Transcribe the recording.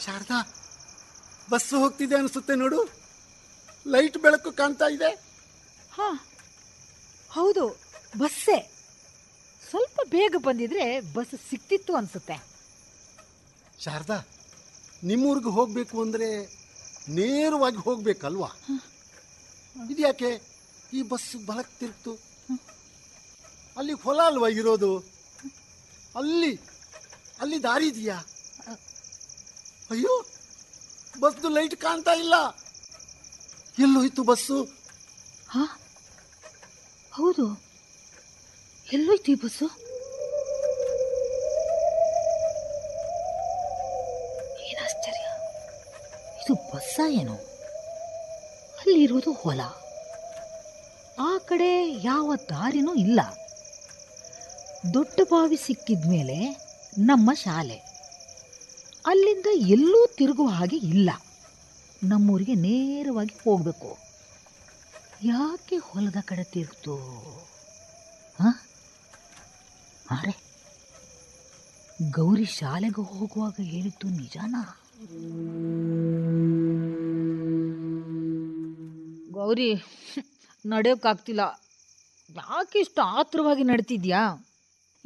Sharada bus ಹೋಗ್ತಿದೆ ಅನಿಸುತ್ತೆ ನೋಡು ಲೈಟ್ ಬೆಳಕು ಕಾಣ್ತಾ ಇದೆ ಹಾ ಹೌದು ಬಸ್ಸೇ ಸ್ವಲ್ಪ ಬೇಗ ಬಂದಿದ್ರೆ ಬಸ್ ಸಿಕ್ತಿತ್ತು ಅನ್ಸುತ್ತೆ ಶಾರದಾ ನಿಮ್ಮೂರಿಗೆ ಹೋಗಬೇಕು ಅಂದರೆ ನೇರವಾಗಿ ಹೋಗ್ಬೇಕಲ್ವಾ ಇದ್ಯಾಕೆ ಈ ಬಸ್ ಬಲಕ್ಕೆ ತಿರುಗ್ತು ಅಲ್ಲಿ ಹೊಲ ಅಲ್ವಾ ಇರೋದು ಅಲ್ಲಿ ಅಲ್ಲಿ ದಾರಿ ಇದೆಯಾ ಅಯ್ಯೋ ಬಸ್ದು ಲೈಟ್ ಕಾಣ್ತಾ ಇಲ್ಲ ಎಲ್ಲೋಯ್ತು ಬಸ್ಸು ಹಾ ಹೌದು ಎಲ್ಲೋಯ್ತು ಈ ಬಸ್ಸು ಏನ್ ಆಶ್ಚರ್ಯ ಇದು ಬಸ್ಸ ಏನು ಅಲ್ಲಿರೋದು ಹೊಲ ಆ ಕಡೆ ಯಾವ ದಾರಿನೂ ಇಲ್ಲ ದೊಡ್ಡ ಬಾವಿ ಸಿಕ್ಕಿದ್ಮೇಲೆ ನಮ್ಮ ಶಾಲೆ ಅಲ್ಲಿಂದ ಎಲ್ಲೂ ತಿರುಗುವ ಹಾಗೆ ಇಲ್ಲ ನಮ್ಮೂರಿಗೆ ನೇರವಾಗಿ ಹೋಗಬೇಕು ಯಾಕೆ ಹೊಲದ ಕಡೆ ತಿರುಗ್ತು ಹಾಂ ಅರೆ ಗೌರಿ ಶಾಲೆಗೆ ಹೋಗುವಾಗ ಹೇಳಿದ್ದು ನಿಜನಾ ಗೌರಿ ನಡೆಯೋಕ್ಕಾಗ್ತಿಲ್ಲ ಯಾಕೆ ಇಷ್ಟು ಆತುರವಾಗಿ ನಡ್ತಿದ್ಯಾ